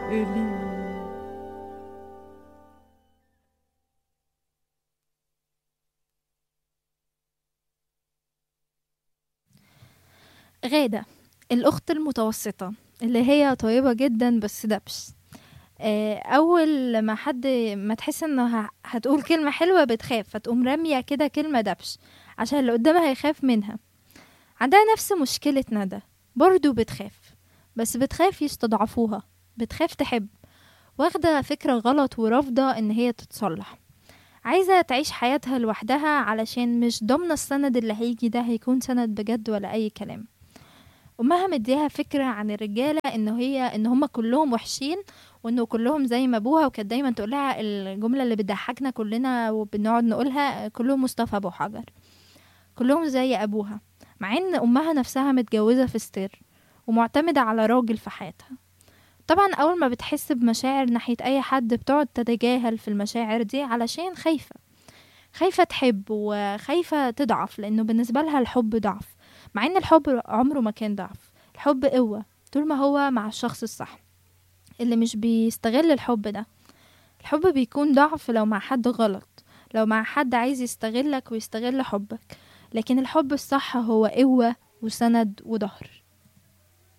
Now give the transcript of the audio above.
لي غادة الأخت المتوسطة اللي هي طيبة جدا بس دبش آه، أول ما حد ما تحس إنها هتقول كلمة حلوة بتخاف فتقوم رامية كده كلمة دبش عشان اللي قدامها يخاف منها عندها نفس مشكلة ندى برضو بتخاف بس بتخاف يستضعفوها بتخاف تحب واخدة فكرة غلط ورافضة إن هي تتصلح عايزة تعيش حياتها لوحدها علشان مش ضامنة السند اللي هيجي ده هيكون سند بجد ولا أي كلام امها مديها فكره عن الرجاله ان هي ان هم كلهم وحشين وانه كلهم زي ما ابوها وكانت دايما تقولها الجمله اللي بتضحكنا كلنا وبنقعد نقولها كلهم مصطفى ابو حجر كلهم زي ابوها مع ان امها نفسها متجوزه في ستير ومعتمده على راجل في حياتها طبعا اول ما بتحس بمشاعر ناحيه اي حد بتقعد تتجاهل في المشاعر دي علشان خايفه خايفه تحب وخايفه تضعف لانه بالنسبه لها الحب ضعف مع ان الحب عمره ما كان ضعف الحب قوة طول ما هو مع الشخص الصح اللي مش بيستغل الحب ده الحب بيكون ضعف لو مع حد غلط لو مع حد عايز يستغلك ويستغل حبك لكن الحب الصح هو قوة وسند وظهر